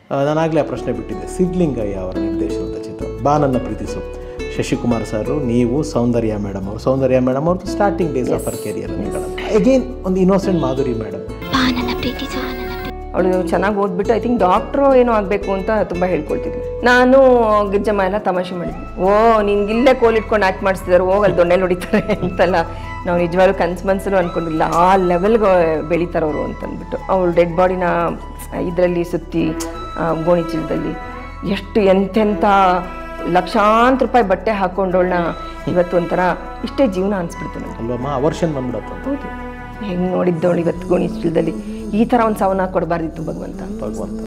ನಾನಾಗಲೇ ಆ ಪ್ರಶ್ನೆ ಬಿಟ್ಟಿದ್ದೆ ಸಿದ್ಲಿಂಗಯ್ಯ ಅವರ ನಿರ್ದೇಶನದ ಚಿತ್ರ ಬಾ ನನ್ನ ಪ್ರೀತಿಸು ಶಶಿಕುಮಾರ್ ಸರ್ ನೀವು ಸೌಂದರ್ಯ ಮೇಡಮ್ ಅವರು ಸೌಂದರ್ಯ ಮೇಡಮ್ ಅವ್ರದ್ದು starting days of our career again ಒಂದು ಇನ್ನೋಸೆಂಟ್ ಮಾಧುರಿ ಮೇಡಮ್ ಅವಳು ಚೆನ್ನಾಗಿ ಓದ್ಬಿಟ್ಟು ಐ ಥಿಂಕ್ ಡಾಕ್ಟ್ರು ಏನೋ ಆಗಬೇಕು ಅಂತ ತುಂಬ ಹೇಳ್ಕೊಳ್ತಿದ್ವಿ ನಾನು ಗಿಜ್ಜಮ್ಮ ಎಲ್ಲ ತಮಾಷೆ ಮಾಡಿದ್ವಿ ಓ ನಿನ್ಗೆ ಇಲ್ಲೇ ಕೋಲಿಟ್ಕೊಂಡು ಆ್ಯಕ್ಟ್ ಮಾಡಿಸ್ತಿದ್ದಾರೆ ಹೋಗಲ್ಲಿ ದೊಣ್ಣೆ ಹೊಡಿತಾರೆ ಅಂತೆಲ್ಲ ನಾವು ನಿಜವಾಗ್ಲೂ ಕನ್ಸು ಮನ್ಸಲ್ಲೂ ಅನ್ಕೊಂಡಿಲ್ಲ ಆ ಲೆವೆಲ್ಗೆ ಬೆಳೀತಾರೆ ಅವರು ಅಂತಂದ್ಬಿಟ್ಟು ಅವಳು ಡೆಡ್ ಬಾಡಿನ ಇದರಲ್ಲಿ ಸುತ್ತಿ ಆ, ಗೋಣಿ ಚೀಲದಲ್ಲಿ ಎಷ್ಟು ಎಂತೆಂಥ ಲಕ್ಷಾಂತರ ರೂಪಾಯಿ ಬಟ್ಟೆ ಹಾಕೊಂಡವಳನ್ನ ಇವತ್ತು ಒಂಥರ ಇಷ್ಟೇ ಜೀವನ ಅನ್ಸ್ಬಿಡ್ತು ನನಗೆ ಅಲ್ವಮ್ಮ ಅವರ್ಷನ್ ಬಂದ್ಬಿಡತ್ತ ಹೌದು ಹೆಂಗೆ ನೋಡಿದ್ದವಳು ಇವತ್ತು ಗೋಣಿ ಚೀಲದಲ್ಲಿ ಈ ಥರ ಒಂದು ಸಾವನ್ನ ಕೊಡಬಾರ್ದಿತ್ತು ಭಗವಂತ ಭಗವಂತ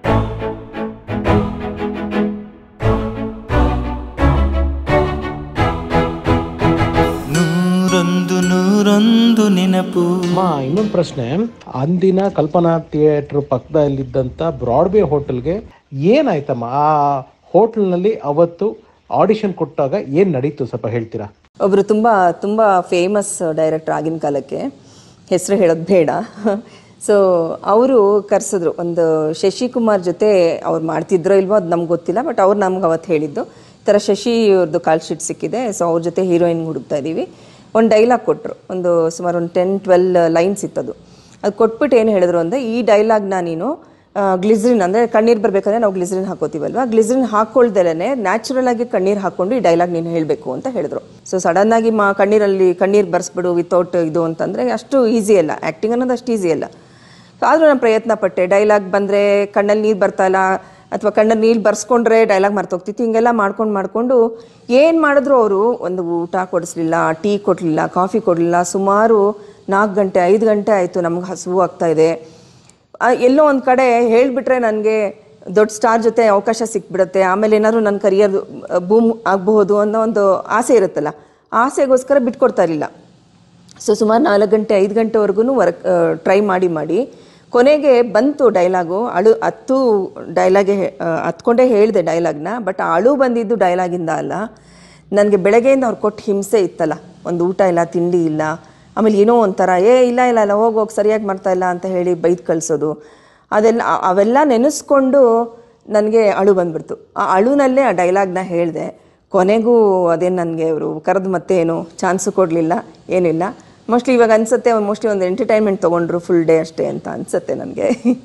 ನೂರೊಂದು ನೂರೊಂದು ನೆನಪು ಅಮ್ಮ ಇನ್ನೊಂದು ಪ್ರಶ್ನೆ ಅಂದಿನ ಕಲ್ಪನಾ ಥಿಯೇಟ್ರ್ ಪಕ್ಕದಲ್ಲಿದ್ದಂಥ ಬ್ರಾಡ್ವೇ ಹೋಟೆಲ್ಗೆ ಏನಾಯ್ತಮ್ಮ ಆ ಹೋಟೆಲ್ನಲ್ಲಿ ಅವತ್ತು ಆಡಿಷನ್ ಕೊಟ್ಟಾಗ ಏನು ನಡೀತು ಸ್ವಲ್ಪ ಹೇಳ್ತೀರಾ ಒಬ್ಬರು ತುಂಬ ತುಂಬ ಫೇಮಸ್ ಡೈರೆಕ್ಟರ್ ಆಗಿನ ಕಾಲಕ್ಕೆ ಹೆಸರು ಹೇಳೋದು ಬೇಡ ಸೊ ಅವರು ಕರೆಸಿದ್ರು ಒಂದು ಶಶಿಕುಮಾರ್ ಜೊತೆ ಅವ್ರು ಮಾಡ್ತಿದ್ರೋ ಇಲ್ವೋ ಅದು ನಮ್ಗೆ ಗೊತ್ತಿಲ್ಲ ಬಟ್ ಅವ್ರು ನಮ್ಗೆ ಅವತ್ತು ಹೇಳಿದ್ದು ಈ ಥರ ಶಶಿ ಅವ್ರದ್ದು ಕಾಲ್ ಶೀಟ್ ಸಿಕ್ಕಿದೆ ಸೊ ಅವ್ರ ಜೊತೆ ಹೀರೋಯಿನ್ ಹುಡುಕ್ತಾ ಇದ್ದೀವಿ ಒಂದು ಡೈಲಾಗ್ ಕೊಟ್ಟರು ಒಂದು ಸುಮಾರು ಒಂದು ಟೆನ್ ಟ್ವೆಲ್ ಲೈನ್ಸ್ ಇತ್ತದು ಅದು ಕೊಟ್ಬಿಟ್ಟು ಏನು ಹೇಳಿದ್ರು ಅಂದರೆ ಈ ಡೈಲಾಗ್ನ ನೀನು ಗ್ಲಿಸ್ರಿನ್ ಅಂದರೆ ಕಣ್ಣೀರು ಬರಬೇಕಾದ್ರೆ ನಾವು ಗ್ಲಿಸ್ರಿನ್ ಹಾಕೋತೀವಲ್ವಾ ಗ್ಲಿಸ್ರಿನ್ ಹಾಕೊಳ್ದಲೇ ನ್ಯಾಚುರಲ್ ಆಗಿ ಕಣ್ಣೀರು ಹಾಕೊಂಡು ಈ ಡೈಲಾಗ್ ನೀನು ಹೇಳಬೇಕು ಅಂತ ಹೇಳಿದ್ರು ಸೊ ಸಡನ್ ಆಗಿ ಮಾ ಕಣ್ಣೀರಲ್ಲಿ ಕಣ್ಣೀರು ಬರ್ಸ್ಬಿಡು ವಿತೌಟ್ ಇದು ಅಂತಂದರೆ ಅಷ್ಟು ಈಸಿ ಅಲ್ಲ ಆ್ಯಕ್ಟಿಂಗ್ ಅನ್ನೋದು ಅಷ್ಟು ಈಸಿ ಅಲ್ಲ ಆದರೂ ನಾನು ಪ್ರಯತ್ನ ಪಟ್ಟೆ ಡೈಲಾಗ್ ಬಂದರೆ ಕಣ್ಣಲ್ಲಿ ನೀರು ಬರ್ತಾ ಇಲ್ಲ ಅಥವಾ ಕಣ್ಣಲ್ಲಿ ನೀರು ಬರ್ಸ್ಕೊಂಡ್ರೆ ಡೈಲಾಗ್ ಮರ್ತೋಗ್ತಿತ್ತು ಹಿಂಗೆಲ್ಲ ಮಾಡ್ಕೊಂಡು ಮಾಡಿಕೊಂಡು ಏನು ಮಾಡಿದ್ರು ಅವರು ಒಂದು ಊಟ ಕೊಡಿಸ್ಲಿಲ್ಲ ಟೀ ಕೊಡಲಿಲ್ಲ ಕಾಫಿ ಕೊಡಲಿಲ್ಲ ಸುಮಾರು ನಾಲ್ಕು ಗಂಟೆ ಐದು ಗಂಟೆ ಆಯಿತು ನಮ್ಗೆ ಹಸುವು ಆಗ್ತಾ ಇದೆ ಆ, ಎಲ್ಲೋ ಒಂದು ಕಡೆ ಹೇಳಿಬಿಟ್ರೆ ನನಗೆ ದೊಡ್ಡ ಸ್ಟಾರ್ ಜೊತೆ ಅವಕಾಶ ಸಿಕ್ಬಿಡುತ್ತೆ ಆಮೇಲೆ ಏನಾದ್ರು ನನ್ನ ಕರಿಯರ್ ಬೂಮ್ ಆಗಬಹುದು ಅನ್ನೋ ಒಂದು ಆಸೆ ಇರುತ್ತಲ್ಲ ಆಸೆಗೋಸ್ಕರ ಬಿಟ್ಕೊಡ್ತಾ ಇರಲಿಲ್ಲ ಸೊ ಸುಮಾರು ನಾಲ್ಕು ಗಂಟೆ ಐದು ಗಂಟೆವರೆಗೂ ವರ್ಕ್ ಟ್ರೈ ಮಾಡಿ ಮಾಡಿ ಕೊನೆಗೆ ಬಂತು ಡೈಲಾಗು ಅಳು ಹತ್ತು ಡೈಲಾಗೆ ಹತ್ಕೊಂಡೇ ಹೇಳಿದೆ ಡೈಲಾಗ್ನ ಬಟ್ ಆ ಅಳು ಬಂದಿದ್ದು ಡೈಲಾಗಿಂದ ಅಲ್ಲ ನನಗೆ ಬೆಳಗ್ಗೆಯಿಂದ ಅವ್ರು ಕೊಟ್ಟು ಹಿಂಸೆ ಇತ್ತಲ್ಲ ಒಂದು ಊಟ ಇಲ್ಲ ತಿಂಡಿ ಇಲ್ಲ ಆಮೇಲೆ ಏನೋ ಒಂಥರ ಏ ಇಲ್ಲ ಇಲ್ಲ ಇಲ್ಲ ಹೋಗಿ ಹೋಗಿ ಸರಿಯಾಗಿ ಮಾಡ್ತಾ ಇಲ್ಲ ಅಂತ ಹೇಳಿ ಬೈದು ಕಳಿಸೋದು ಅದೆಲ್ಲ ಅ- ಅವೆಲ್ಲ ನೆನೆಸ್ಕೊಂಡು ನನಗೆ ಅಳು ಬಂದ್ಬಿಡ್ತು ಆ ಅಳುನಲ್ಲೇ ಆ ಡೈಲಾಗ್ನ ಹೇಳಿದೆ ಕೊನೆಗೂ ಅದೇನು ನನಗೆ ಅವರು ಕರೆದು ಮತ್ತೆ ಏನು ಚಾನ್ಸು ಕೊಡಲಿಲ್ಲ ಏನಿಲ್ಲ ಮೋಸ್ಟ್ಲಿ ಇವಾಗ ಅನ್ಸುತ್ತೆ ಮೋಸ್ಟ್ಲಿ ಒಂದು ಎಂಟರ್ಟೈನ್ಮೆಂಟ್ ತೊಗೊಂಡ್ರು ಫುಲ್ ಡೇ ಅಷ್ಟೇ ಅಂತ ಅನ್ಸುತ್ತೆ ನನಗೆ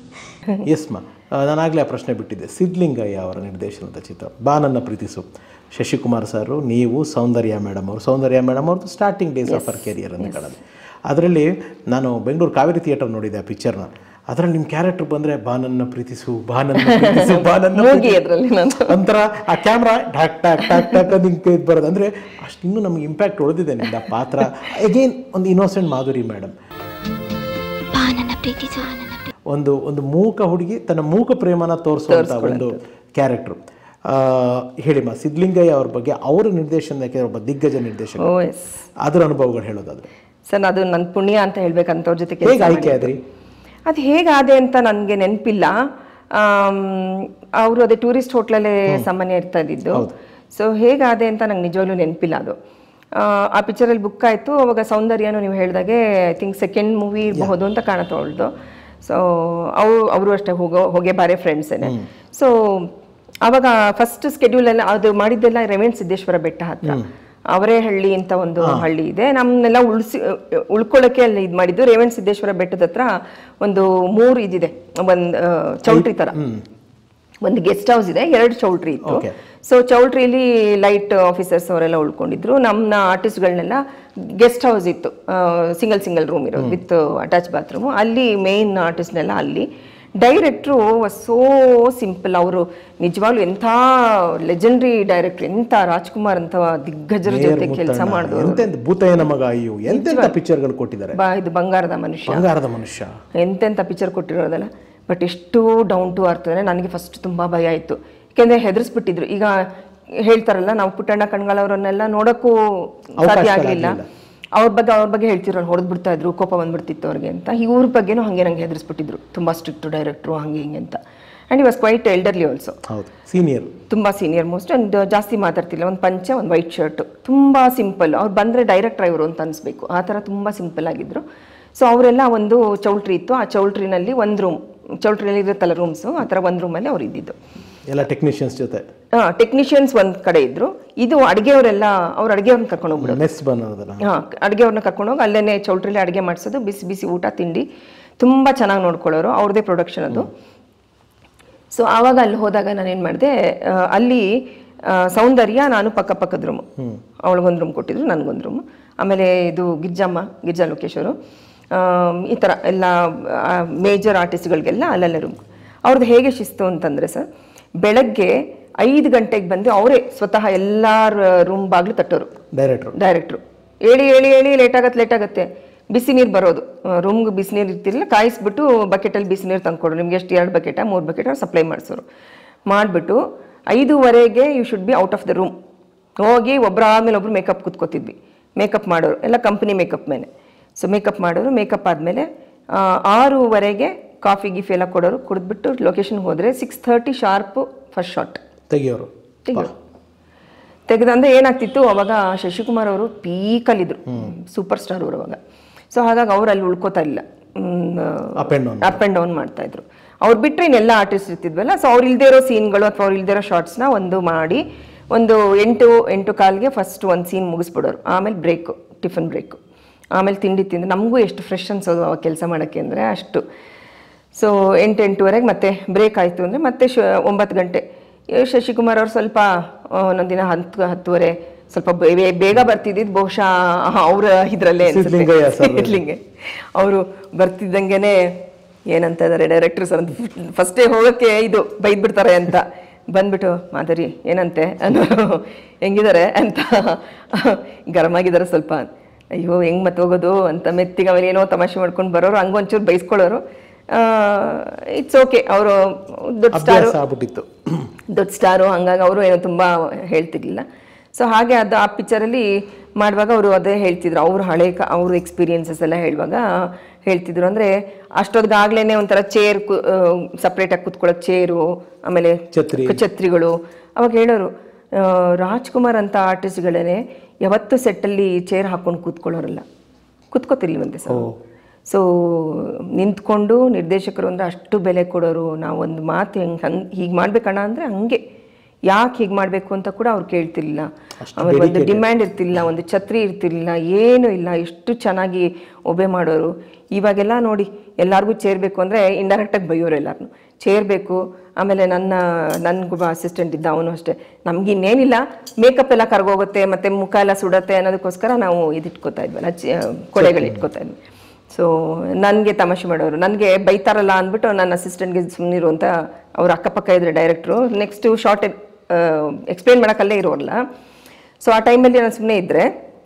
ಎಸ್ ಮಾ ನಾನಾಗಲೇ ಆ ಪ್ರಶ್ನೆ ಬಿಟ್ಟಿದ್ದೆ ಸಿದ್ಲಿಂಗಯ್ಯ ಅವರ ನಿರ್ದೇಶನದ ಚಿತ್ರ ಬಾ ನನ್ನ ಪ್ರೀತಿಸು ಶಶಿಕುಮಾರ್ ಸರ್ ನೀವು ಸೌಂದರ್ಯ ಮೇಡಮ್ ಅವರು ಸೌಂದರ್ಯ ಮೇಡಮ್ ಅವ್ರದ್ದು starting days of our career ಅಂತ ಕಡಲ್ಲಿ ಅದರಲ್ಲಿ ನಾನು ಬೆಂಗಳೂರು ಕಾವೇರಿ ಥಿಯೇಟರ್ ನೋಡಿದ್ದೆ ಆ ಪಿಕ್ಚರ್ನ ಅದರಲ್ಲಿ ನಿಮ್ಮ ಕ್ಯಾರೆಕ್ಟರ್ ಬಂದರೆ ಬಾ ನನ್ನ ಪ್ರೀತಿಸು ಬಾ ನನ್ನ ಪ್ರೀತಿಸು ಬಾ ನನ್ನ ಮೂಗಿ ಪ್ರೀತಿಸು. ಅದ್ರಲ್ಲಿ ನಾನು. ಒಂಥರ ಆ ಕ್ಯಾಮ್ರಾ ಢಾಕ್ ಟಾಕ್ ಟಾಕ್ ಟಾಕ್ ಅಂತ ಹಿಂಗೆ ಇದು ಬರೋದು ಅಂದರೆ ಅಷ್ಟು ಇನ್ನೂ ನಮಗೆ ಇಂಪ್ಯಾಕ್ಟ್ ಹೊಡೆದಿದೆ ನಿಮ್ದು ಆ ಪಾತ್ರ ಅಗೇನ್ ಒಂದು ಇನ್ನೋಸೆಂಟ್ ಮಾಧುರಿ ಮೇಡಮ್ ಒಂದು ಒಂದು ಮೂಕ ಹುಡುಗಿ ತನ್ನ ಮೂಕ ಪ್ರೇಮನ ತೋರಿಸುವಂಥ ಒಂದು ಕ್ಯಾರೆಕ್ಟ್ರು ಹೇಳಿಮ್ಮ ಸಿದ್ಲಿಂಗಯ್ಯ ಅವ್ರ ಬಗ್ಗೆ ಅವರ ನಿರ್ದೇಶನಕ್ಕೆ ಒಬ್ಬ ದಿಗ್ಗಜ ನಿರ್ದೇಶಕ ಓ ಎಸ್ ಅದರ ಅನುಭವಗಳು ಹೇಳೋದಾದ್ರೆ ಸರ್ ಅದು ನನ್ನ ಪುಣ್ಯ ಅಂತ ಹೇಳ್ಬೇಕಂತವ್ರ ಜೊತೆ ಹೇಗೆ ಕೆಲಸ ಆಯ್ಕೆ ಆದ್ರಿ ಅದು ಹೇಗಾದೆ ಅಂತ ನನಗೆ ನೆನಪಿಲ್ಲ ಅವರು ಅದೇ ಟೂರಿಸ್ಟ್ ಹೋಟ್ಲಲ್ಲೇ ಸಾಮಾನ್ಯ ಇರ್ತಾ ಇದ್ದಿದ್ದು ಸೊ ಹೇಗಾದೆ ಅಂತ ನಂಗೆ ನಿಜವಾಗ್ಲೂ ನೆನಪಿಲ್ಲ ಅದು ಆ, ಆ ಪಿಕ್ಚರಲ್ಲಿ ಬುಕ್ ಆಯಿತು ಅವಾಗ ಸೌಂದರ್ಯನು ನೀವು ಹೇಳಿದಾಗೆ ಐ ಥಿಂಕ್ ಸೆಕೆಂಡ್ ಮೂವಿ ಇರಬಹುದು ಅಂತ ಕಾಣುತ್ತೆ ಅವಳದು ಸೊ ಅವರು ಅವರು ಅಷ್ಟೇ ಹೋಗೋ ಹೋಗೇ ಬಾರೆ ಫ್ರೆಂಡ್ಸೇನೆ ಸೊ ಅವಾಗ ಫಸ್ಟ್ ಸ್ಕೆಡ್ಯೂಲ್ ಎಲ್ಲ ಅದು ಮಾಡಿದ್ದೆಲ್ಲ ರೇವಣ್ ಸಿದ್ದೇಶ್ವರ ಬೆಟ್ಟ ಹತ್ರ ಅವರೇ ಹಳ್ಳಿ ಅಂತ ಒಂದು ಹಳ್ಳಿ ಇದೆ ನಮ್ಮನ್ನೆಲ್ಲ ಉಳಿಸಿ ಉಳ್ಕೊಳ್ಳೋಕೆ ಅಲ್ಲಿ ಇದು ಮಾಡಿದ್ದು ರೇವಣ್ ಸಿದ್ದೇಶ್ವರ ಬೆಟ್ಟದ ಹತ್ರ ಒಂದು ಮೂರು ಇದಿದೆ ಒಂದು ಚೌಲ್ಟ್ರಿ ತರ ಒಂದು ಗೆಸ್ಟ್ ಹೌಸ್ ಇದೆ ಎರಡು ಚೌಲ್ಟ್ರಿ ಇತ್ತು Okay. ಸೊ ಚೌಲ್ಟ್ರಿಲಿ ಲೈಟ್ ಆಫೀಸರ್ಸ್ ಅವರೆಲ್ಲ ಉಳ್ಕೊಂಡಿದ್ರು ನಮ್ಮ ಆರ್ಟಿಸ್ಟ್ಗಳನ್ನೆಲ್ಲ ಗೆಸ್ಟ್ ಹೌಸ್ ಇತ್ತು ಸಿಂಗಲ್ ಸಿಂಗಲ್ ರೂಮ್ ಇರೋದು ವಿತ್ ಅಟ್ಯಾಚ್ ಬಾತ್ರೂಮು ಅಲ್ಲಿ ಮೇನ್ ಆರ್ಟಿಸ್ಟ್ನೆಲ್ಲ ಅಲ್ಲಿ ಡೈರೆಕ್ಟ್ರು ಸೋ ಸಿಂಪಲ್ ಅವರು ನಿಜವಾಗ್ಲೂ ಎಂಥ ಲೆಜೆಂಡ್ರಿ ಡೈರೆಕ್ಟರ್ ಎಂಥ ರಾಜ್ಕುಮಾರ್ ಅಂತ ದಿಗ್ಗಜರ ಜೊತೆ ಕೆಲಸ ಮಾಡಿದವರು ಎಂತೆಂತ ಭೂತಯ್ಯನ ಮಗ ಅಯ್ಯೋ ಎಂತೆಂತ ಪಿಕ್ಚರ್ಗಳು ಕೊಟ್ಟಿದ್ದಾರೆ ಬಾ ಇದು ಬಂಗಾರದ ಮನುಷ್ಯ ಬಂಗಾರದ ಮನುಷ್ಯ ಎಂತೆಂಥ ಪಿಕ್ಚರ್ ಕೊಟ್ಟಿರೋದಲ್ಲ ಬಟ್ ಎಷ್ಟು ಡೌನ್ ಟು ಅರ್ತ್ ಅಂದರೆ ನನಗೆ ಫಸ್ಟ್ ತುಂಬ ಭಯ ಆಯಿತು ಯಾಕೆಂದರೆ ಹೆದರ್ಸ್ಬಿಟ್ಟಿದ್ರು ಈಗ ಹೇಳ್ತಾರಲ್ಲ ನಾವು ಪುಟ್ಟಣ್ಣ ಕಣ್ಗಾಲವರನ್ನೆಲ್ಲ ನೋಡೋಕ್ಕೂ ಸಾಧ್ಯ ಆಗಲಿಲ್ಲ ಅವ್ರ ಬಗ್ಗೆ ಅವ್ರ ಬಗ್ಗೆ ಹೇಳ್ತಿರೋರು ಹೊಡೆದು ಬಿಡ್ತಾ ಇದ್ರು ಕೋಪ ಬಂದ್ಬಿಡ್ತಿತ್ತು ಅವ್ರಿಗೆ ಅಂತ ಇವ್ರ ಬಗ್ಗೆನೂ ಹಾಗೆ ನಂಗೆ ಹೆದರ್ಸ್ಬಿಟ್ಟಿದ್ರು ತುಂಬ ಸ್ಟ್ರಿಕ್ಟ್ ಡೈರೆಕ್ಟ್ರು ಹಂಗೆ ಹಿಂಗೆ ಅಂತ ಆ್ಯಂಡ್ ಈ ವಾಸ್ ಕ್ವೈಟ್ ಎಲ್ಡರ್ಲಿ ಆಲ್ಸೋ ಹೌದು ಸೀನಿಯರ್ ತುಂಬ ಸೀನಿಯರ್ ಮೋಸ್ಟ್ ಆ್ಯಂಡ್ ಜಾಸ್ತಿ ಮಾತಾಡ್ತಿಲ್ಲ ಒಂದು ಪಂಚೆ ಒಂದು ವೈಟ್ ಶರ್ಟ್ ತುಂಬ ಸಿಂಪಲ್ ಅವ್ರು ಬಂದರೆ ಡೈರೆಕ್ಟರ್ ಇವರು ಅಂತ ಅನಿಸ್ಬೇಕು ಆ ಥರ ತುಂಬ ಸಿಂಪಲ್ ಆಗಿದ್ರು ಸೊ ಅವರೆಲ್ಲ ಒಂದು ಚೌಲ್ಟ್ರಿ ಇತ್ತು ಆ ಚೌಲ್ಟ್ರಿನಲ್ಲಿ ಒಂದು ರೂಮ್ ಚೌಲ್ಟ್ರಿಯಲ್ಲಿ ಇರುತ್ತಲ್ಲ ರೂಮ್ಸು ಆ ಥರ ಒಂದು ರೂಮಲ್ಲಿ ಅವ್ರು ಇದ್ದಿದ್ದು ಎಲ್ಲ ಟೆಕ್ನಿಷಿಯನ್ಸ್ ಜೊತೆ ಟೆಕ್ನಿಷಿಯನ್ಸ್ ಒಂದು ಕಡೆ ಇದ್ರು ಇದು ಅಡುಗೆಯವರೆಲ್ಲ ಅವ್ರು ಅಡುಗೆಯವ್ರನ್ನ ಕರ್ಕೊಂಡು ಹೋಗ್ಬಿಡೋದು ಮೆಸ್ ಬನ್ನೋದಲ್ಲ ಹಾಂ ಅಡುಗೆಯವ್ರನ್ನ ಕರ್ಕೊಂಡು ಹೋಗಿ ಅಲ್ಲೇ ಚೌಲ್ಟ್ರಿಲಿ ಅಡುಗೆ ಮಾಡಿಸೋದು ಬಿಸಿ ಬಿಸಿ ಊಟ ತಿಂಡಿ ತುಂಬ ಚೆನ್ನಾಗಿ ನೋಡ್ಕೊಳ್ಳೋರು ಅವ್ರದ್ದೇ ಪ್ರೊಡಕ್ಷನ್ ಅದು ಸೊ ಆವಾಗ ಅಲ್ಲಿ ಹೋದಾಗ ನಾನು ಏನು ಮಾಡಿದೆ ಅಲ್ಲಿ ಆ, ಸೌಂದರ್ಯ ನಾನು ಪಕ್ಕ ಪಕ್ಕದ ರೂಮು ಅವಳಿಗೊಂದು ರೂಮ್ ಕೊಟ್ಟಿದ್ರು ನನಗೊಂದು ರೂಮ್ ಆಮೇಲೆ ಇದು ಗಿರ್ಜಮ್ಮ ಗಿರ್ಜಾ ಲೋಕೇಶ್ವರು ಈ ಥರ ಎಲ್ಲ ಮೇಜರ್ ಆರ್ಟಿಸ್ಟ್ಗಳಿಗೆಲ್ಲ ಅಲ್ಲಲ್ಲೇ ರೂಮ್ ಅವ್ರದ್ದು ಹೇಗೆ ಶಿಸ್ತು ಅಂತಂದರೆ ಸರ್ ಬೆಳಗ್ಗೆ ಐದು ಗಂಟೆಗೆ ಬಂದು ಅವರೇ ಸ್ವತಃ ಎಲ್ಲರ ರೂಮ್ ಬಾಗಿಲು ತಟ್ಟೋರು ಡೈರೆಕ್ಟ್ರು ಡೈರೆಕ್ಟ್ರು ಹೇಳಿ ಹೇಳಿ ಹೇಳಿ ಲೇಟ್ ಆಗತ್ತೆ ಲೇಟ್ ಆಗುತ್ತೆ ಬಿಸಿ ನೀರು ಬರೋದು ರೂಮ್ಗೆ ಬಿಸಿ ನೀರು ಇರ್ತಿರಲಿಲ್ಲ ಕಾಯಿಸ್ಬಿಟ್ಟು ಬಕೆಟಲ್ಲಿ ಬಿಸಿ ನೀರು ತಂದ್ಕೊಡು ನಿಮ್ಗೆ ಎಷ್ಟು ಎರಡು ಬಕೆಟ ಮೂರು ಬಕೆಟ್ ಸಪ್ಲೈ ಮಾಡಿಸೋರು ಮಾಡಿಬಿಟ್ಟು ಐದೂವರೆಗೆ you should be out of the room ಹೋಗಿ ಒಬ್ಬರ ಆದಮೇಲೆ ಒಬ್ರು ಮೇಕಪ್ ಕುತ್ಕೋತಿದ್ವಿ ಮೇಕಪ್ ಮಾಡೋರು ಎಲ್ಲ ಕಂಪ್ನಿ ಮೇಕಪ್ ಮೇಲೆ ಸೊ ಮೇಕಪ್ ಮಾಡೋರು ಮೇಕಪ್ ಆದಮೇಲೆ ಆರೂವರೆಗೆ ಕಾಫಿ ಗಿಫಿ ಎಲ್ಲ ಕೊಡೋರು ಕುಡಿದ್ಬಿಟ್ಟು ಲೊಕೇಶನ್ಗೆ ಹೋದರೆ six thirty sharp first shot ತೆಗಿಯೋರು ತೆಗೆಯೋರು ತೆಗೆದಂದ್ರೆ ಏನಾಗ್ತಿತ್ತು ಅವಾಗ ಶಶಿಕುಮಾರ್ ಅವರು ಪೀಕಲ್ಲಿದ್ರು ಸೂಪರ್ ಸ್ಟಾರ್ ಅವರು ಅವಾಗ ಸೊ ಹಾಗಾಗಿ ಅವ್ರು ಅಲ್ಲಿ ಉಳ್ಕೋತಾ ಇಲ್ಲ up and down up and down ಮಾಡ್ತಾ ಇದ್ರು ಅವ್ರು ಬಿಟ್ಟರೆ ಇನ್ನೆಲ್ಲ ಆರ್ಟಿಸ್ಟ್ ಇರ್ತಿದ್ವಲ್ಲ ಸೊ ಅವ್ರು ಇಲ್ದೇ ಇರೋ ಸೀನ್ಗಳು ಅಥವಾ ಅವ್ರು ಇಲ್ದೇ ಇರೋ ಶಾರ್ಟ್ಸ್ನ ಒಂದು ಮಾಡಿ ಒಂದು ಎಂಟು ಎಂಟು ಕಾಲ್ಗೆ ಫಸ್ಟ್ ಒಂದು ಸೀನ್ ಮುಗಿಸ್ಬಿಡೋರು ಆಮೇಲೆ ಬ್ರೇಕು ಟಿಫನ್ ಬ್ರೇಕು ಆಮೇಲೆ ತಿಂಡಿ ತಿಂದು ನಮಗೂ ಎಷ್ಟು ಫ್ರೆಶ್ ಅನ್ಸೋದು ಅವಾಗ ಕೆಲಸ ಮಾಡೋಕ್ಕೆ ಅಂದರೆ ಅಷ್ಟು ಸೊ ಎಂಟು ಎಂಟುವರೆಗೆ ಮತ್ತೆ ಬ್ರೇಕ್ ಆಯಿತು ಅಂದರೆ ಮತ್ತೆ ಶ ಒಂಬತ್ತು ಗಂಟೆ ಏ, ಶಶಿಕುಮಾರ್ ಅವ್ರು ಸ್ವಲ್ಪ ಆ, ಒಂದೊಂದು ದಿನ ಹತ್ತು ಹತ್ತುವರೆ ಸ್ವಲ್ಪ ಬೇ- ಬೇಗ ಬರ್ತಿದ್ದಿದ್ದು ಬಹುಶಃ ಅವರ ಇದರಲ್ಲೇ ಸಿದ್ಧಲಿಂಗಯ್ಯ sir. ಸಿದ್ಧಲಿಂಗೆ ಅವರು ಬರ್ತಿದ್ದಂಗೆನೆ ಏನಂತ ಇದ್ದಾರೆ ಡೈರೆಕ್ಟರ್ ಸರ್ ಅಂತ ಫಸ್ಟೇ ಹೋಗೋಕ್ಕೆ ಇದು ಬೈದ್ಬಿಡ್ತಾರೆ ಅಂತ ಬಂದ್ಬಿಟ್ಟು ಮಾದರಿ ಏನಂತೆ ಅನ್ನೋರು ಹೆಂಗಿದ್ದಾರೆ ಅಂತ ಗರಮ್ ಆಗಿದ್ದಾರೆ ಸ್ವಲ್ಪ ಅಯ್ಯೋ ಹೆಂಗ್ ಮತ್ತೆ ಹೋಗೋದು ಅಂತ ಮೆತ್ತಿಗೆ ಆಮೇಲೆ ಏನೋ ತಮಾಷೆ ಮಾಡ್ಕೊಂಡು ಬರೋರು ಹಂಗೊಂಚೂರು ಬೈಸ್ಕೊಳ್ಳೋರು ಇಟ್ಸ್ ಓಕೆ ಅವರು ದೊಡ್ಡ ಸ್ಟಾರು ಅಭ್ಯಾಸ ಆಗ್ಬಿಟ್ಟಿತ್ತು ದೊಡ್ಡ ಸ್ಟಾರು ಹಂಗಾಗಿ ಅವರು ಏನೋ ತುಂಬ ಹೇಳ್ತಿರ್ಲಿಲ್ಲ ಸೊ ಹಾಗೆ ಅದು ಆ ಪಿಕ್ಚರಲ್ಲಿ ಮಾಡುವಾಗ ಅವರು ಅದೇ ಹೇಳ್ತಿದ್ರು ಅವ್ರ ಹಳೆ ಕ ಅವ್ರ ಎಕ್ಸ್ಪೀರಿಯನ್ಸಸ್ ಎಲ್ಲ ಹೇಳುವಾಗ ಹೇಳ್ತಿದ್ರು ಅಂದರೆ ಅಷ್ಟೊತ್ತಿಗಾಗ್ಲೇ ಒಂಥರ ಚೇರ್ ಕು ಸಪ್ರೇಟಾಗಿ ಕುತ್ಕೊಳ್ಳೋಕೆ ಚೇರು ಆಮೇಲೆ ಛತ್ರಿ. ಛತ್ರಿಗಳು ಅವಾಗ ಹೇಳೋರು ಆ, ರಾಜ್ಕುಮಾರ್ ಅಂತ ಆರ್ಟಿಸ್ಟ್ಗಳೇ ಯಾವತ್ತೂ ಸೆಟ್ಟಲ್ಲಿ ಚೇರ್ ಹಾಕೊಂಡು ಕೂತ್ಕೊಳ್ಳೋರಲ್ಲ ಕೂತ್ಕೋತಿರ್ಲಿವಂತೆ ಸರ್ ಸೊ ನಿಂತ್ಕೊಂಡು ನಿರ್ದೇಶಕರು ಅಂದರೆ ಅಷ್ಟು ಬೆಲೆ ಕೊಡೋರು ನಾವು ಒಂದು ಮಾತು ಹೆಂಗೆ ಹಂಗೆ ಹೀಗೆ ಮಾಡ್ಬೇಕಣ್ಣ ಅಂದರೆ ಹಂಗೆ ಯಾಕೆ ಹೀಗೆ ಮಾಡಬೇಕು ಅಂತ ಕೂಡ ಅವ್ರು ಕೇಳ್ತಿರ್ಲಿಲ್ಲ ಆಮೇಲೆ ಒಂದು ಡಿಮ್ಯಾಂಡ್ ಇರ್ತಿಲ್ಲ ಒಂದು ಛತ್ರಿ ಇರ್ತಿರ್ಲಿಲ್ಲ ಏನೂ ಇಲ್ಲ ಎಷ್ಟು ಚೆನ್ನಾಗಿ ಒಬೆ ಮಾಡೋರು ಇವಾಗೆಲ್ಲ ನೋಡಿ ಎಲ್ಲರಿಗೂ ಚೇರ್ಬೇಕು ಅಂದರೆ ಇಂಡೈರೆಕ್ಟಾಗಿ ಬೈಯೋರು ಎಲ್ಲರೂ ಚೇರ್ಬೇಕು ಆಮೇಲೆ ನನ್ನ ನನಗೊಬ್ಬ ಅಸಿಸ್ಟೆಂಟ್ ಇದ್ದ ಅವನು ಅಷ್ಟೇ ನಮ್ಗೆ ಇನ್ನೇನಿಲ್ಲ ಮೇಕಪ್ ಎಲ್ಲ ಕರ್ಗೋಗುತ್ತೆ ಮತ್ತು ಮುಖ ಎಲ್ಲ ಸುಡತ್ತೆ ಅನ್ನೋದಕ್ಕೋಸ್ಕರ ನಾವು ಇದಿಟ್ಕೋತಾ ಇದ್ವಲ್ಲ ಚ ಕೊಡೆಗಳು ಇಟ್ಕೋತಾ ಇದ್ವಿ ಸೊ ನನಗೆ ತಮಾಷೆ ಮಾಡೋರು ನನಗೆ ಬೈತಾರಲ್ಲ ಅಂದ್ಬಿಟ್ಟು ನನ್ನ ಅಸಿಸ್ಟೆಂಟ್ಗೆ ಸುಮ್ಮನಿರು ಅಂತ ಅವ್ರ ಅಕ್ಕಪಕ್ಕ ಇದ್ರೆ ಡೈರೆಕ್ಟ್ರು ನೆಕ್ಸ್ಟು ಶಾರ್ಟ್ ಎಕ್ಸ್ಪ್ಲೇನ್ ಮಾಡೋಕ್ಕಲ್ಲೇ ಇರೋರಲ್ಲ ಸೊ ಆ ಟೈಮಲ್ಲಿ ನಾನು ಸುಮ್ಮನೆ ಇದ್ದರೆ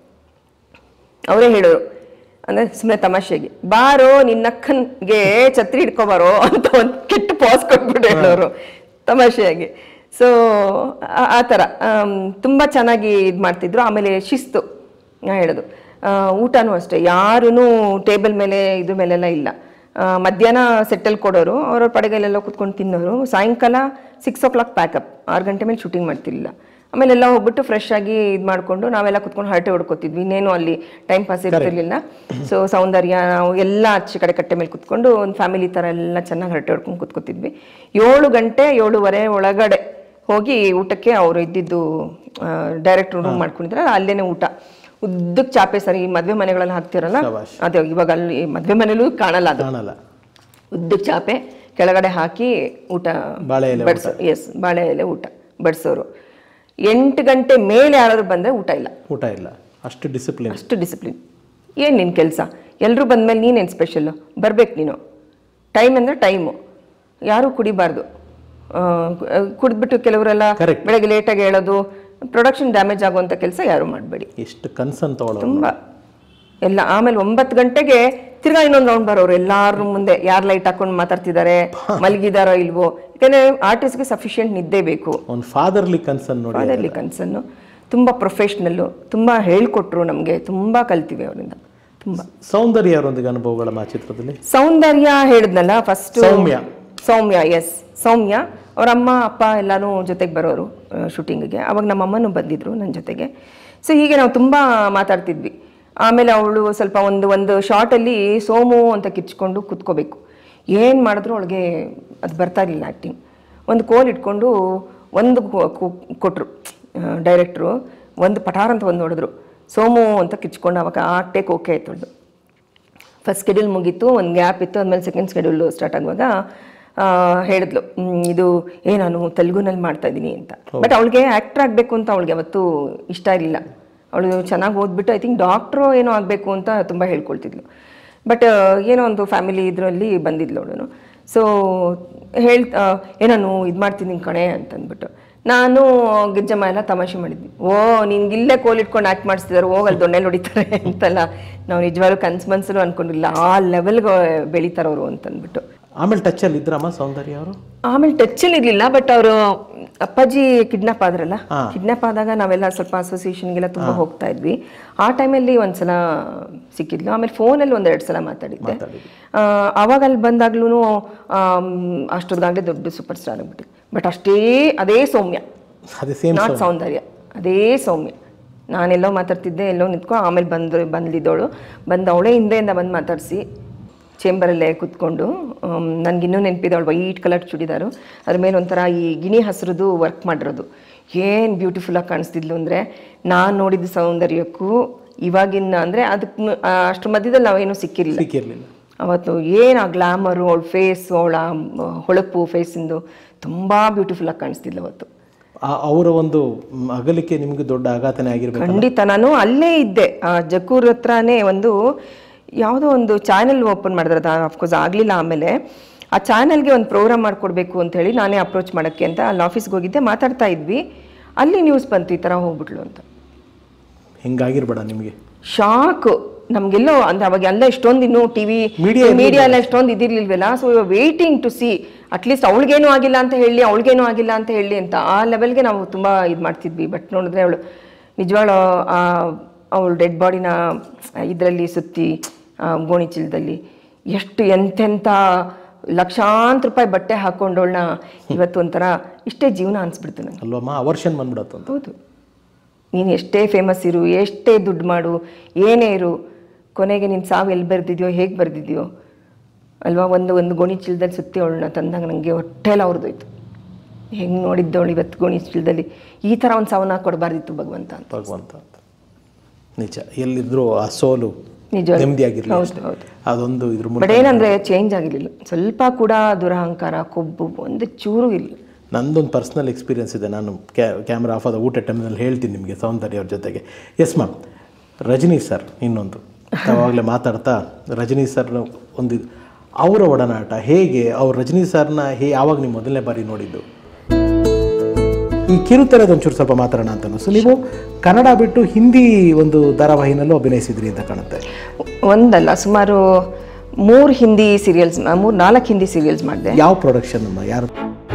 ಅವರೇ ಹೇಳೋರು ಅಂದರೆ ಸುಮ್ಮನೆ ತಮಾಷೆಗೆ ಬಾರೋ ನಿನ್ನಕ್ಕನ್ಗೆ ಛತ್ರಿ ಹಿಡ್ಕೊಬಾರೋ ಅಂತ ಒಂದು ಕೆಟ್ಟ ಪಾಸ್ ಕೊಟ್ಬಿಟ್ಟು ಹೇಳೋರು ತಮಾಷೆಯಾಗಿ ಸೊ ಆ ಥರ ತುಂಬ ಚೆನ್ನಾಗಿ ಇದು ಮಾಡ್ತಿದ್ರು ಆಮೇಲೆ ಶಿಸ್ತು ನಾ ಹೇಳೋದು ಆ, ಊಟನೂ ಅಷ್ಟೇ ಯಾರೂ ಟೇಬಲ್ ಮೇಲೆ ಇದ್ರ ಮೇಲೆಲ್ಲ ಇಲ್ಲ ಆ, ಮಧ್ಯಾಹ್ನ ಸೆಟ್ಟಲ್ ಕೊಡೋರು ಅವ್ರವ್ರ ಪಡೆಗಲೆಲ್ಲ ಕುತ್ಕೊಂಡು ತಿನ್ನೋರು ಸಾಯಂಕಾಲ ಸಿಕ್ಸ್ ಓ ಕ್ಲಾಕ್ ಪ್ಯಾಕಪ್ ಆರು ಗಂಟೆ ಮೇಲೆ ಶೂಟಿಂಗ್ ಮಾಡ್ತಿರ್ಲಿಲ್ಲ ಆಮೇಲೆ ಎಲ್ಲ ಹೋಗ್ಬಿಟ್ಟು ಫ್ರೆಶ್ ಆಗಿ ಇದು ಮಾಡಿಕೊಂಡು ನಾವೆಲ್ಲ ಕುತ್ಕೊಂಡು ಹರಟೆ ಹೊಡ್ಕೊತಿದ್ವಿ ಇನ್ನೇನು ಅಲ್ಲಿ ಟೈಮ್ ಪಾಸ್ ಇರ್ತಿರ್ಲಿಲ್ಲ ಸೊ ಸೌಂದರ್ಯ ನಾವು ಎಲ್ಲ ಆಚೆ ಕಡೆ ಕಟ್ಟೆ ಮೇಲೆ ಕುತ್ಕೊಂಡು ಒಂದು ಫ್ಯಾಮಿಲಿ ಥರ ಎಲ್ಲ ಚೆನ್ನಾಗಿ ಹರಟೆ ಹೊಡ್ಕೊಂಡು ಕುತ್ಕೋತಿದ್ವಿ ಏಳು ಗಂಟೆ ಏಳುವರೆ ಒಳಗಡೆ ಹೋಗಿ ಊಟಕ್ಕೆ ಅವರು ಇದ್ದಿದ್ದು ಡೈರೆಕ್ಟ್ ರೂಮ್ ಮಾಡ್ಕೊಂಡಿದ್ರೆ ಅಲ್ಲೇನೆ ಊಟ ಉದ್ದಕ್ಕೆ ಚಾಪೆ ಸರಿ ಈ ಮದುವೆ ಮನೆಗಳಲ್ಲಿ ಹಾಕ್ತಿರಲ್ಲ ಶಬಾಷ್. ಅದೇ ಇವಾಗ ಅಲ್ಲಿ ಮದುವೆ ಮನೇಲೂ ಕಾಣಲ್ಲ ಅದು ಕಾಣಲ್ಲ ಉದ್ದಕ್ಕೆ ಚಾಪೆ ಕೆಳಗಡೆ ಹಾಕಿ ಊಟ ಬಾಳೆ ಎಲೆ ಬಡಿಸೋ ಎಸ್ ಬಾಳೆ ಎಲೆ ಊಟ ಬಡಿಸೋರು ಎಂಟು ಗಂಟೆ ಮೇಲೆ ಯಾರಾದ್ರು ಬಂದರೆ ಊಟ ಇಲ್ಲ ಊಟ ಇಲ್ಲ ಅಷ್ಟು ಡಿಸಿಪ್ಲಿನ್ ಅಷ್ಟು ಡಿಸಿಪ್ಲಿನ್ ಏನು ನಿನ್ನ ಕೆಲಸ ಎಲ್ಲರೂ ಬಂದಮೇಲೆ ನೀನೇನು ಸ್ಪೆಷಲ್ಲು ಬರ್ಬೇಕು ನೀನು ಟೈಮ್ ಅಂದರೆ ಟೈಮು ಯಾರೂ ಕುಡಿಬಾರ್ದು ಆ, ಕುಡಿದ್ಬಿಟ್ಟು ಕೆಲವರೆಲ್ಲ Correct. ಬೆಳಗ್ಗೆ ಲೇಟಾಗಿ ಹೇಳೋದು ಪ್ರೊಡಕ್ಷನ್ ಡ್ಯಾಮೇಜ್ ಆಗುವಂಥ ಕೆಲಸ ಯಾರೂ ಮಾಡಬೇಡಿ ಎಷ್ಟು ಕನ್ಸನ್ ತಗೊಳ್ಳೋರು ತುಂಬ ಎಲ್ಲ ಆಮೇಲೆ ಒಂಬತ್ತು ಗಂಟೆಗೆ ತಿರ್ಗಾ ಇನ್ನೊಂದು ರೌಂಡ್ ಬರೋರು ಎಲ್ಲಾರು ಮುಂದೆ ಯಾರು ಲೈಟ್ ಹಾಕೊಂಡು ಮಾತಾಡ್ತಿದ್ದಾರೆ ಮಲಗಿದಾರೋ ಇಲ್ವೋ ಯಾಕಂದ್ರೆ ಆರ್ಟಿಸ್ಟ್ಗೆ ಸಫಿಷಿಯೆಂಟ್ ನಿದ್ದೆ ಬೇಕು ಒಂದು ಫಾದರ್ಲಿ ಕನ್ಸನ್ ನೋಡಿ ಅದರಲ್ಲಿ ಕನ್ಸನ್ನು ತುಂಬ ಪ್ರೊಫೆಷ್ನಲ್ಲು ತುಂಬ ಹೇಳ್ಕೊಟ್ರು ನಮಗೆ ತುಂಬ ಕಲ್ತೀವಿ ಅವರಿಂದ ತುಂಬ ಸೌಂದರ್ಯ ಅವರೊಂದಿಗೆ ಅನುಭವಗಳ ಮಾ ಚಿತ್ರದಲ್ಲಿ ಸೌಂದರ್ಯ ಹೇಳಿದ್ನಲ್ಲ ಫಸ್ಟ್ ಸೌಮ್ಯ. ಸೌಮ್ಯ ಎಸ್ ಸೌಮ್ಯ ಅವ್ರ ಅಮ್ಮ ಅಪ್ಪ ಎಲ್ಲಾನು ಜೊತೆಗೆ ಬರೋರು ಶೂಟಿಂಗಿಗೆ ಅವಾಗ ನಮ್ಮ ಅಮ್ಮನೂ ಬಂದಿದ್ರು ನನ್ನ ಜೊತೆಗೆ ಸೊ ಹೀಗೆ ನಾವು ತುಂಬ ಮಾತಾಡ್ತಿದ್ವಿ ಆಮೇಲೆ ಅವಳು ಸ್ವಲ್ಪ ಒಂದು ಒಂದು ಶಾರ್ಟಲ್ಲಿ ಸೋಮು ಅಂತ ಕಿಚ್ಕೊಂಡು ಕುತ್ಕೋಬೇಕು ಏನು ಮಾಡಿದ್ರು ಅವಳಿಗೆ ಅದು ಬರ್ತಾ ಇರಲಿಲ್ಲ ಆ್ಯಕ್ಟಿಂಗ್ ಒಂದು ಕೋಲ್ ಇಟ್ಕೊಂಡು ಒಂದು ಕೊಟ್ಟರು ಡೈರೆಕ್ಟ್ರು ಒಂದು ಪಠಾರ್ ಅಂತ ಒಂದು ನೋಡಿದ್ರು ಸೋಮು ಅಂತ ಕಿಚ್ಕೊಂಡು ಅವಾಗ ಆ ಟೇಕ್ ಓಕೆ ಆಯ್ತು ಅವಳ್ದು ಫಸ್ಟ್ ಸ್ಕೆಡ್ಯೂಲ್ ಮುಗೀತು ಒಂದು ಗ್ಯಾಪ್ ಇತ್ತು ಆದಮೇಲೆ ಸೆಕೆಂಡ್ ಸ್ಕೆಡ್ಯೂಲ್ ಸ್ಟಾರ್ಟ್ ಆಗುವಾಗ ಆ, ಹೇಳಿದ್ಲು "ಹ್ಮ್, ಇದು ಏ ನಾನು ತೆಲುಗುನಲ್ಲಿ ಮಾಡ್ತಾ ಇದ್ದೀನಿ ಅಂತ ಬಟ್ ಅವಳಿಗೆ ಆ್ಯಕ್ಟರ್ ಆಗಬೇಕು ಅಂತ ಅವಳಿಗೆ ಅವತ್ತು ಇಷ್ಟ ಇರಲಿಲ್ಲ ಅವಳು ಚೆನ್ನಾಗಿ ಓದ್ಬಿಟ್ಟು ಐ ಥಿಂಕ್ ಡಾಕ್ಟ್ರು ಏನೋ ಆಗಬೇಕು ಅಂತ ತುಂಬ ಹೇಳ್ಕೊಳ್ತಿದ್ಲು ಬಟ್ ಏನೋ ಒಂದು ಫ್ಯಾಮಿಲಿ ಇದರಲ್ಲಿ ಬಂದಿದ್ಲು ಅವಳು ಸೊ ಹೇಳ್ ಆ, ಏ ನಾನು ಇದು ಮಾಡ್ತೀನಿ ಕಣೆ ಅಂತಂದ್ಬಿಟ್ಟು ನಾನು ಗಿಜ್ಜಮ್ಮ ಎಲ್ಲ ತಮಾಷೆ ಮಾಡಿದ್ವಿ ಓ ನಿನ್ಗೆ ಇಲ್ಲೇ ಕೋಲ್ ಇಟ್ಕೊಂಡು ಆ್ಯಕ್ಟ್ ಮಾಡಿಸ್ತಿದ್ದಾರೆ ಹೋಗಲ್ಲಿ ದೊಣ್ಣೆಲಿ ಹೊಡಿತಾರೆ ಅಂತೆಲ್ಲ ನಾವು ನಿಜವಾಗ್ಲೂ ಕನ್ಸು ಮನ್ಸಲ್ಲೂ ಅನ್ಕೊಂಡಿಲ್ಲ ಆ ಲೆವೆಲ್ಗೆ ಬೆಳಿತಾರವರು ಅಂತಂದ್ಬಿಟ್ಟು ಆಮೇಲೆ ಟಚಲ್ಲಿ ಇದ್ರಮ್ಮ ಸೌಂದರ್ಯ ಅವರು ಆಮೇಲೆ ಟಚ್ಚಲ್ಲಿ ಇರಲಿಲ್ಲ ಬಟ್ ಅವರು ಅಪ್ಪಾಜಿ ಕಿಡ್ನಾಪ್ ಆದ್ರಲ್ಲ ಕಿಡ್ನಾಪ್ ಆದಾಗ ನಾವೆಲ್ಲ ಸ್ವಲ್ಪ ಅಸೋಸಿಯೇಷನ್ಗೆಲ್ಲ ತುಂಬ ಹೋಗ್ತಾ ಇದ್ವಿ ಆ ಟೈಮಲ್ಲಿ ಒಂದ್ಸಲ ಸಿಕ್ಕಿದ್ಲು ಆಮೇಲೆ ಫೋನಲ್ಲಿ ಒಂದೆರಡು ಸಲ ಮಾತಾಡಿದ್ದೆ ಆ, ಆವಾಗ ಅಲ್ಲಿ ಬಂದಾಗ್ಲೂ ಅಷ್ಟೊದ್ದಾಗಲೇ ದೊಡ್ಡ ಸೂಪರ್ ಸ್ಟಾರ್ ಆಗ್ಬಿಟ್ಟು ಬಟ್ ಅಷ್ಟೇ ಅದೇ ಸೌಮ್ಯ ಅದೇ ಸೇಮ್ ನಾಟ್ ಸೌಂದರ್ಯ ಅದೇ ಸೌಮ್ಯ ನಾನೆಲ್ಲೋ ಮಾತಾಡ್ತಿದ್ದೆ ಎಲ್ಲೋ ನಿಂತ್ಕೊ ಆಮೇಲೆ ಬಂದು ಬಂದಿದ್ದವಳು ಬಂದು ಅವಳೇ ಹಿಂದೆಯಿಂದ ಬಂದು ಮಾತಾಡಿಸಿ ಚೇಂಬರಲ್ಲೇ ಕೂತ್ಕೊಂಡು ನನಗಿನ್ನೂ ನೆನಪಿದೆ ಅವಳು ವೈಟ್ ಕಲರ್ ಚೂಡಿದಾರು ಅದ್ರ ಮೇಲೆ ಒಂಥರ ಈ ಗಿಣಿ ಹಸ್ರದ್ದು ವರ್ಕ್ ಮಾಡಿರೋದು ಏನು ಬ್ಯೂಟಿಫುಲ್ಲಾಗಿ ಕಾಣಿಸ್ತಿದ್ಲು ಅಂದರೆ ನಾನು ನೋಡಿದ ಸೌಂದರ್ಯಕ್ಕೂ ಇವಾಗಿನ ಅಂದರೆ ಅದಕ್ಕೆ ಅಷ್ಟ್ರ ಮಧ್ಯದಲ್ಲಿ ನಾವೇನೂ ಸಿಕ್ಕಿರಲಿಲ್ಲ ಸಿಕ್ಕಿರಲಿಲ್ಲ ಅವತ್ತು ಏನು ಆ ಗ್ಲಾಮರು ಅವಳ ಫೇಸು ಅವಳ ಹೊಳಪು ಫೇಸಿಂದು ತುಂಬ ಬ್ಯೂಟಿಫುಲ್ಲಾಗಿ ಕಾಣಿಸ್ತಿದ್ಲು ಅವತ್ತು ಅವರ ಒಂದು ಮ್, ಅಗಲಿಕೆ ನಿಮಗೆ ದೊಡ್ಡ ಆಘಾತನೇ ಆಗಿರ್ಬೇಕು ಖಂಡಿತ ನಾನು ಅಲ್ಲೇ ಇದ್ದೆ ಆ ಜಕ್ಕೂರ್ ಹತ್ರನೇ ಒಂದು ಯಾವುದೋ ಒಂದು ಚಾನೆಲ್ ಓಪನ್ ಮಾಡಿದ್ರೆ ಅದು ಅಫ್ಕೋರ್ಸ್ ಆಗಲಿಲ್ಲ ಆಮೇಲೆ ಆ ಚಾನೆಲ್ಗೆ ಒಂದು ಪ್ರೋಗ್ರಾಮ್ ಮಾಡಿಕೊಡ್ಬೇಕು ಅಂತ ಹೇಳಿ ನಾನೇ ಅಪ್ರೋಚ್ ಮಾಡೋಕ್ಕೆ ಅಂತ ಅಲ್ಲಿ ಆಫೀಸ್ಗೆ ಹೋಗಿದ್ದೆ ಮಾತಾಡ್ತಾ ಇದ್ವಿ ಅಲ್ಲಿ ನ್ಯೂಸ್ ಬಂತು ಈ ಥರ ಹೋಗ್ಬಿಟ್ಲು ಅಂತ ಹಿಂಗಾಗಿರ್ಬೇಡ ನಿಮಗೆ ಶಾಕ್ ನಮಗೆಲ್ಲೋ ಅಂದ್ರೆ ಅವಾಗ ಎಲ್ಲ ಇಷ್ಟೊಂದು ಇನ್ನೂ ಟಿವಿ Media ಮೀಡಿಯಾ ಎಲ್ಲ ಇಷ್ಟೊಂದು ಇದಿರ್ಲಿಲ್ವಲ್ಲ so waiting to see at least ಅವಳಿಗೇನು ಆಗಿಲ್ಲ ಅಂತ ಹೇಳಿ ಅವಳಿಗೇನು ಆಗಿಲ್ಲ ಅಂತ ಹೇಳಿ ಅಂತ ಆ ಲೆವೆಲ್ಗೆ ನಾವು ತುಂಬ ಇದು ಮಾಡ್ತಿದ್ವಿ ಬಟ್ ನೋಡಿದ್ರೆ ಅವಳು ನಿಜವಾಳು ಅವಳು ಡೆಡ್ ಬಾಡಿನ ಇದರಲ್ಲಿ ಸುತ್ತಿ ಆ, ಗೋಣಿ ಚೀಲದಲ್ಲಿ ಎಷ್ಟು ಎಂತೆಂಥ ಲಕ್ಷಾಂತರ ರೂಪಾಯಿ ಬಟ್ಟೆ ಹಾಕೊಂಡವಳನ್ನ ಇವತ್ತು ಒಂಥರ ಇಷ್ಟೇ ಜೀವನ ಅನ್ಸ್ಬಿಡ್ತು ನಂಗೆ ಅಲ್ವಮ್ಮ ಅವರ್ಷನ್ ಬಂದ್ಬಿಡತ್ತು ಅಂತ ಹೌದು ನೀನು ಎಷ್ಟೇ ಫೇಮಸ್ ಇರು ಎಷ್ಟೇ ದುಡ್ಡು ಮಾಡು ಏನೇ ಇರು ಕೊನೆಗೆ ನಿನ್ನ ಸಾವು ಎಲ್ಲಿ ಬರೆದಿದ್ಯೋ ಹೇಗೆ ಬರೆದಿದ್ಯೋ ಅಲ್ವಾ ಒಂದು ಒಂದು ಗೋಣಿ ಚೀಲದಲ್ಲಿ ಸುತ್ತಿ ಅವಳನ್ನ ತಂದಾಗ ನನಗೆ ಹೊಟ್ಟೆಲ್ಲ ಅವ್ರದ್ದೋಯ್ತು ಹೆಂಗೆ ನೋಡಿದ್ದವಳು ಇವತ್ತು ಗೋಣಿ ಚೀಲದಲ್ಲಿ ಈ ಥರ ಒಂದು ಸಾವನ್ನ ಕೊಡಬಾರ್ದಿತ್ತು ಭಗವಂತ ಅಂತ ಭಗವಂತ ಅಂತ ನಿಜ ಎಲ್ಲಿದ್ರು ಆ ಸೋಲು ನಿಜ ನೆಮ್ಮದಿಯಾಗಿರಲಿ ಹೌದು ಹೌದು ಅದೊಂದು ಇದ್ರ ಬಟ್ ಮೂಲಕ ಏನಂದರೆ ಚೇಂಜ್ ಆಗಿರಲಿಲ್ಲ ಸ್ವಲ್ಪ ಕೂಡ ದುರಹಂಕಾರ ಕೊಬ್ಬು ಒಂದು ಚೂರು ಇಲ್ಲ ನಂದೊಂದು ಪರ್ಸ್ನಲ್ ಎಕ್ಸ್ಪೀರಿಯನ್ಸ್ ಇದೆ ನಾನು ಕ್ಯಾ ಕ್ಯಾಮ್ರಾ ಆಫ್ ಆದ ಊಟ ಟೈಮ್ನಲ್ಲಿ ಹೇಳ್ತೀನಿ ನಿಮಗೆ ಸೌಂದರ್ಯ ಅವ್ರ ಜೊತೆಗೆ ಎಸ್ ಮ್ಯಾಮ್ ರಜನಿ ಸರ್ ಇನ್ನೊಂದು ಅವಾಗಲೇ ಮಾತಾಡ್ತಾ ರಜನಿ ಸರ್ ಒಂದು ಅವರ ಒಡನಾಟ ಹೇಗೆ ಅವ್ರು ರಜನಿ ಸರ್ನ ಹೇ ಯಾವಾಗ ನೀವು ಮೊದಲನೇ ಬಾರಿ ನೋಡಿದ್ದು ಈ ಕಿರುತೆರೆದ ಒಂಚೂರು ಸ್ವಲ್ಪ ಮಾತಾಡೋಣ ಅಂತ ಅನಿಸ್ತು ನೀವು ಕನ್ನಡ ಬಿಟ್ಟು ಹಿಂದಿ ಒಂದು ಧಾರಾವಾಹಿನಲ್ಲೂ ಅಭಿನಯಿಸಿದ್ರಿ ಅಂತ ಕಾಣುತ್ತೆ ಒಂದಲ್ಲ ಸುಮಾರು ಮೂರು ಹಿಂದಿ ಸೀರಿಯಲ್ಸ್ ಮೂರು ನಾಲ್ಕು ಹಿಂದಿ ಸೀರಿಯಲ್ಸ್ ಮಾಡಿದೆ ಯಾವ ಪ್ರೊಡಕ್ಷನ್ ಅಮ್ಮ ಯಾರು